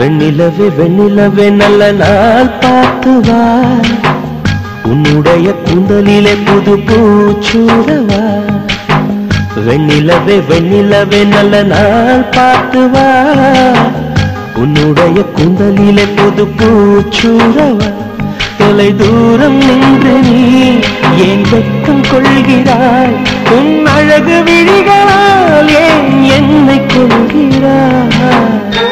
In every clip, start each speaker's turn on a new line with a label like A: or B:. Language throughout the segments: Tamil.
A: வெண்ணிலவே வெண்ணிலவே நல்ல நாள் பார்த்து வா உன்னுடைய கூந்தலிலே புது பூச்சூடவா வெண்ணிலவே வெண்ணிலவே நல்ல நாள் பார்த்து வா உன்னுடைய கூந்தலிலே புது பூச்சூடவா தொலை தூரம் நின்று நீ ஏன் வெட்கம் கொள்கிறாய் உன் அழகு விழிகளால் ஏன் என்னை கொள்கிறாய்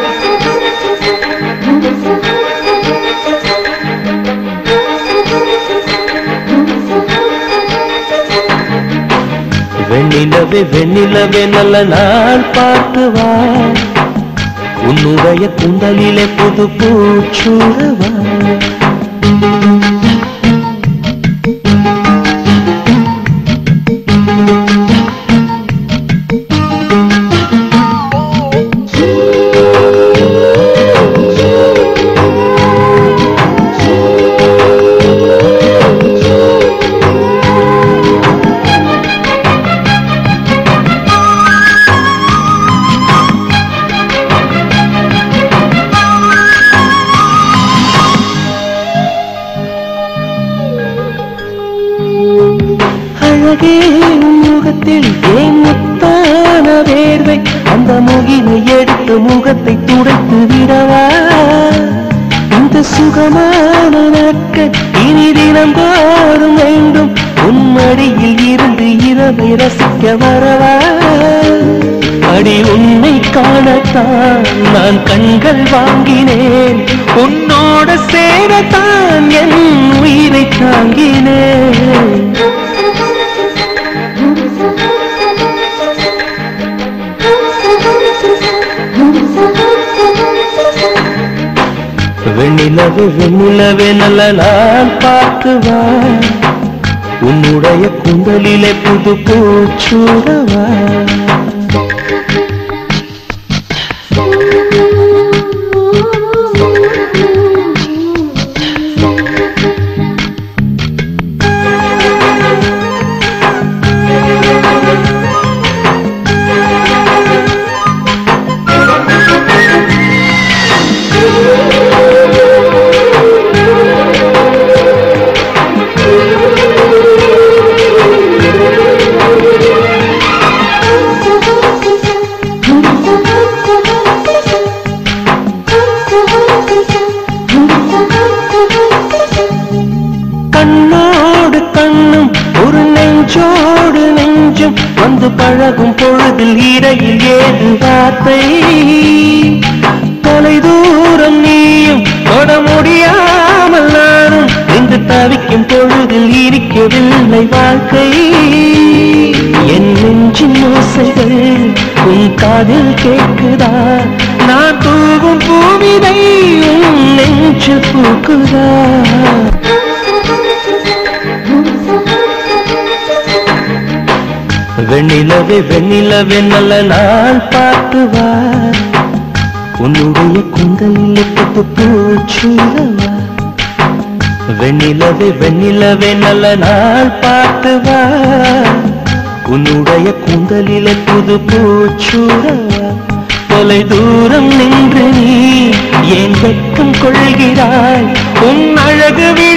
A: வெண்ணிலவே வெண்ணிலவே நல்ல நாள் பார்த்து வா உன்னுடைய குண்டலிலே புது பூச்சூடவா அழகே உன் முகத்தில் ஏன் முத்தான வேர்வை அந்த முகிலை எடுத்து முகத்தை துடைத்து விடவா இந்த சுகமான நாட்கள் இனி தினம் தோறும் வேண்டும் உன் மடியில் இருந்து இரவை ரசிக்க வரவா அடி உன்னை காணத்தான் நான் கண்கள் வாங்கினேன் உன்னோட சேரத்தான் என் உயிரை தாங்கினேன் வெண்ணிலவே வெண்ணிலவே நல்ல நாள் பார்த்து வா உன்னுடைய குந்தலிலே புது பூச்சூடவா கண்ணோடு கண்ணும் ஒரு நெஞ்சோடு நெஞ்சும் வந்து பழகும் பொழுதில் இடையில் ஏது வார்த்தை தொலை தூரம் நீயும் தொட முடியாமல் நானும் இன்று தவிக்கும் பொழுதில் இனிக்கவில்லை வாழ்க்கை என் நெஞ்சின் ஓசைகள் உன் காதில் கேட்குதா நான் தூவும் பூவிதை உன் நெஞ்சில் பூக்குதா வெண்ணிலவே வெண்ணிலவே நல்ல நாள் பார்த்து வா உன்னுடைய குந்தலில் புத்து பூச்சூடவா வெண்ணிலவே வெண்ணிலவே நல்ல நாள் பார்த்து வா உன்னுடைய குந்தலில புது பூச்சூடவா தொலை தூரம் நின்று நீ ஏன் வெட்கம் கொள்கிறாய் உன் அழகு